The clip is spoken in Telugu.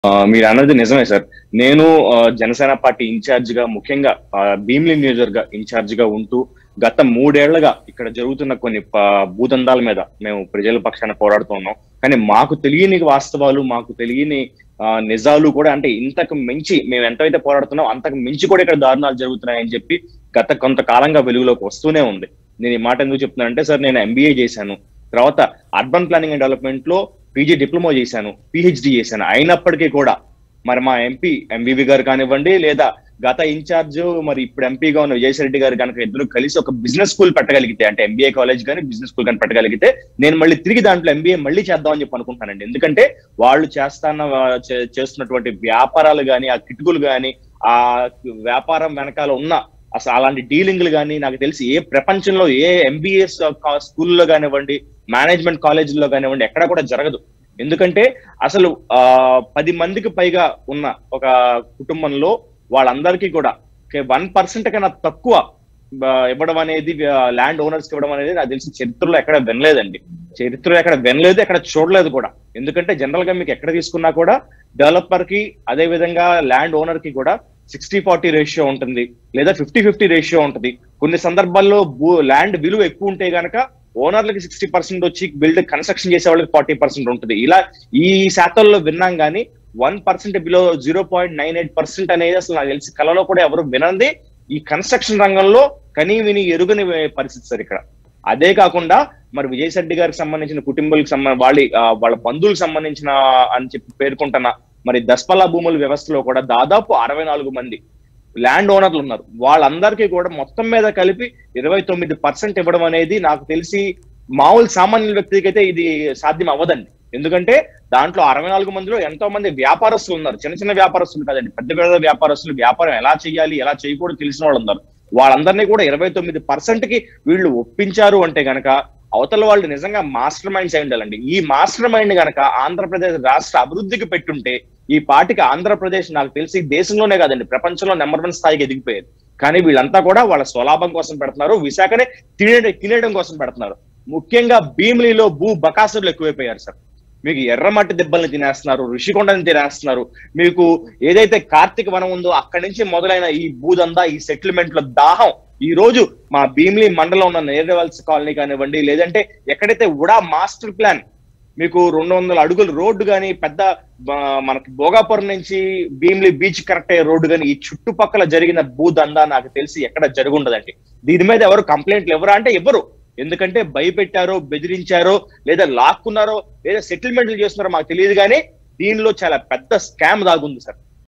ఆ, మీరు అన్నది నిజమే సార్ నేను ఆ, జనసేన పార్టీ ఇన్ఛార్జ్ గా ముఖ్యంగా ఆ, భీమిలి నియోజకవర్గ ఇన్ఛార్జ్ గా ఉంటూ గత మూడేళ్లుగా ఇక్కడ జరుగుతున్న కొన్ని ప- భూదందాల మీద మేము ప్రజల పక్షాన పోరాడుతున్నాం కానీ మాకు తెలియని వాస్తవాలు మాకు తెలియని ఆ, నిజాలు కూడా అంటే ఇంతకు మించి మేము ఎంతైతే పోరాడుతున్నాం అంతకు మించి కూడా ఇక్కడ దారుణాలు జరుగుతున్నాయని చెప్పి గత కొంతకాలంగా వెలుగులోకి వస్తూనే ఉంది నేను ఈ మాట ఎందుకు చెప్తున్నానంటే సార్ నేను ఎంబీఏ చేశాను తర్వాత అర్బన్ ప్లానింగ్ అండ్ డెవలప్మెంట్ లో పీజీ డిప్లొమా చేశాను పిహెచ్డి చేశాను అయినప్పటికీ కూడా మరి మా ఎంపీ ఎంబీబీ గారు కానివ్వండి లేదా గత ఇన్ఛార్జ్ మరి ఇప్పుడు ఎంపీగా ఉన్న విజయసాయి రెడ్డి గారు కనుక ఇద్దరు కలిసి ఒక బిజినెస్ స్కూల్ పెట్టగలిగితే అంటే ఎంబీఏ కాలేజ్ కానీ బిజినెస్ స్కూల్ కానీ పెట్టగలిగితే నేను మళ్ళీ తిరిగి దాంట్లో ఎంబీఏ మళ్ళీ చేద్దామని చెప్పి అనుకుంటానండి ఎందుకంటే వాళ్ళు చేస్తాన్న చే- చేస్తున్నటువంటి వ్యాపారాలు కానీ ఆ కిటుకులు కానీ ఆ వ్యాపారం వెనకాల ఉన్న అసలు అలాంటి డీలింగ్లు కానీ నాకు తెలిసి ఏ ప్రపంచంలో ఏ ఎంబీఎస్ స్కూల్లో కానివ్వండి మేనేజ్మెంట్ కాలేజీల్లో కానివ్వండి ఎక్కడ కూడా జరగదు ఎందుకంటే అసలు ఆ పది మందికి పైగా ఉన్న ఒక కుటుంబంలో వాళ్ళందరికీ కూడా వన్ పర్సెంట్ కన్నా తక్కువ ఆ, ఇవ్వడం అనేది ల్యాండ్ ఓనర్స్ ఇవ్వడం అనేది నాకు తెలిసి చరిత్రలో ఎక్కడ వినలేదండి చరిత్రలో ఎక్కడ వినలేదు ఎక్కడ చూడలేదు కూడా ఎందుకంటే జనరల్ గా మీకు ఎక్కడ తీసుకున్నా కూడా డెవలపర్ కి అదే విధంగా ల్యాండ్ ఓనర్ కి కూడా సిక్స్టీ ఫార్టీ రేషియో ఉంటుంది లేదా ఫిఫ్టీ ఫిఫ్టీ రేషియో ఉంటుంది కొన్ని సందర్భాల్లో భూ ల్యాండ్ విలువ ఎక్కువ ఉంటే గనక ఓనర్లకి సిక్స్టీ పర్సెంట్ వచ్చి బిల్డ్ కన్స్ట్రక్షన్ చేసే వాళ్ళకి ఫార్టీ పర్సెంట్ ఉంటుంది ఇలా ఈ శాతంలో విన్నాం కానీ one percent below zero point nine eight percent అనేది అసలు నాకు తెలిసి కళలో కూడా ఎవరు వినంది ఈ కన్స్ట్రక్షన్ రంగంలో కనీ విని ఎరుగని పరిస్థితి సార్ ఇక్కడ అదే కాకుండా మరి విజయశెట్టి గారికి సంబంధించిన కుటుంబాలకు సంబంధ వాళ్ళ ఆ, వాళ్ళ బంధువులకు సంబంధించిన అని చెప్పి పేర్కొంటున్న మరి దస్పల్లా భూముల వ్యవస్థలో కూడా దాదాపు అరవై నాలుగు మంది ల్యాండ్ ఓనర్లు ఉన్నారు వాళ్ళందరికీ కూడా మొత్తం మీద కలిపి ఇరవై తొమ్మిది పర్సెంట్ ఇవ్వడం అనేది నాకు తెలిసి మామూలు సామాన్య వ్యక్తికి అయితే ఇది సాధ్యం అవ్వదండి ఎందుకంటే దాంట్లో అరవై నాలుగు మందిలో ఎంతో మంది వ్యాపారస్తులు ఉన్నారు చిన్న చిన్న వ్యాపారస్తులు కాదండి పెద్ద పెద్ద వ్యాపారస్తులు వ్యాపారం ఎలా చేయాలి ఎలా చేయకూడదు తెలిసిన వాళ్ళు ఉన్నారు వాళ్ళందరినీ కూడా ఇరవై తొమ్మిది పర్సెంట్ కి వీళ్ళు ఒప్పించారు అంటే గనక అవతల వాళ్ళు నిజంగా మాస్టర్ మైండ్స్ అయి ఉండాలండి ఈ మాస్టర్ మైండ్ గనక ఆంధ్రప్రదేశ్ రాష్ట్ర అభివృద్ధికి పెట్టుంటే ఈ పార్టీకి ఆంధ్రప్రదేశ్ నాకు తెలిసి దేశంలోనే కాదండి ప్రపంచంలో నెంబర్ వన్ స్థాయికి ఎదిగిపోయేది కానీ వీళ్ళంతా కూడా వాళ్ళ స్వలాభం కోసం పెడుతున్నారు విశాఖనే తినే తినేయడం కోసం పెడుతున్నారు ముఖ్యంగా భీమిలిలో భూ బకాసులు ఎక్కువైపోయారు సార్ మీకు ఎర్రమట్టి దెబ్బల్ని తినేస్తున్నారు ఋషికొండని తినేస్తున్నారు మీకు ఏదైతే కార్తీక వనం ఉందో అక్కడి నుంచి మొదలైన ఈ భూదందా ఈ సెటిల్మెంట్ల దాహం ఈ రోజు మా భీమిలి మండలం ఉన్న నేరవల్స్ కాలనీ కానివ్వండి లేదంటే ఎక్కడైతే ఉడా మాస్టర్ ప్లాన్ మీకు రెండు వందల అడుగుల రోడ్డు కానీ పెద్ద ఆ, మనకి భోగాపురం నుంచి భీమిలి బీచ్ కరెక్ట్ అయ్యే రోడ్డు కానీ ఈ చుట్టుపక్కల జరిగిన భూదందా నాకు తెలిసి ఎక్కడ జరుగుండదండి దీని మీద ఎవరు కంప్లైంట్లు ఎవరా అంటే ఎవరు ఎందుకంటే భయపెట్టారో బెదిరించారో లేదా లాక్కున్నారో లేదా సెటిల్మెంట్లు చేస్తున్నారో మాకు తెలియదు కానీ దీనిలో చాలా పెద్ద స్కామ్ దాగుంది సార్